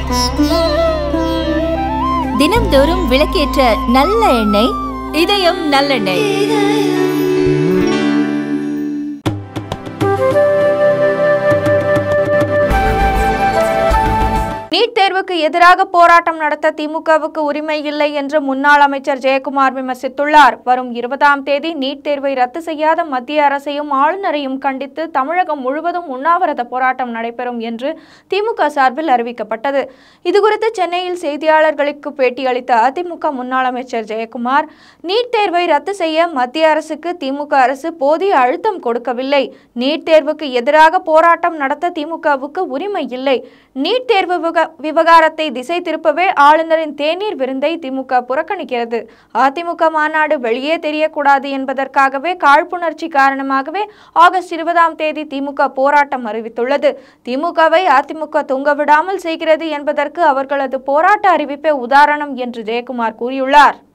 தினம்தோறும் விளக்கேற்ற நல்ல எண்ணெய் இதயம் நல்லெண்ணெய் நீட் தேர்வுக்கு எதிராக போராட்டம் நடத்த திமுகவுக்கு உரிமை இல்லை என்று முன்னாள் அமைச்சர் ஜெயக்குமார் விமர்சித்துள்ளார் வரும் இருபதாம் தேதி நீட் தேர்வை ரத்து செய்யாத மத்திய அரசையும் ஆளுநரையும் கண்டித்து தமிழகம் முழுவதும் உண்ணாவிரத போராட்டம் நடைபெறும் என்று திமுக சார்பில் அறிவிக்கப்பட்டது இதுகுறித்து சென்னையில் செய்தியாளர்களுக்கு பேட்டியளித்த அதிமுக முன்னாள் அமைச்சர் ஜெயக்குமார் நீட் தேர்வை ரத்து செய்ய மத்திய அரசுக்கு திமுக அரசு போதிய அழுத்தம் கொடுக்கவில்லை நீட் தேர்வுக்கு எதிராக போராட்டம் நடத்த திமுகவுக்கு உரிமை இல்லை நீட் தேர்வு விவக- விவகாரத்தை திசை திருப்பவே ஆளுநரின் தேநீர் விருந்தை திமுக புறக்கணிக்கிறது அதிமுக மாநாடு வெளியே தெரியக்கூடாது என்பதற்காகவே காழ்ப்புணர்ச்சி காரணமாகவே ஆகஸ்ட் இருபதாம் தேதி திமுக போராட்டம் அறிவித்துள்ளது திமுகவை அதிமுக தொங்கவிடாமல் செய்கிறது என்பதற்கு அவர்களது போராட்ட அறிவிப்பே உதாரணம் என்று ஜெயக்குமார் கூறியுள்ளார்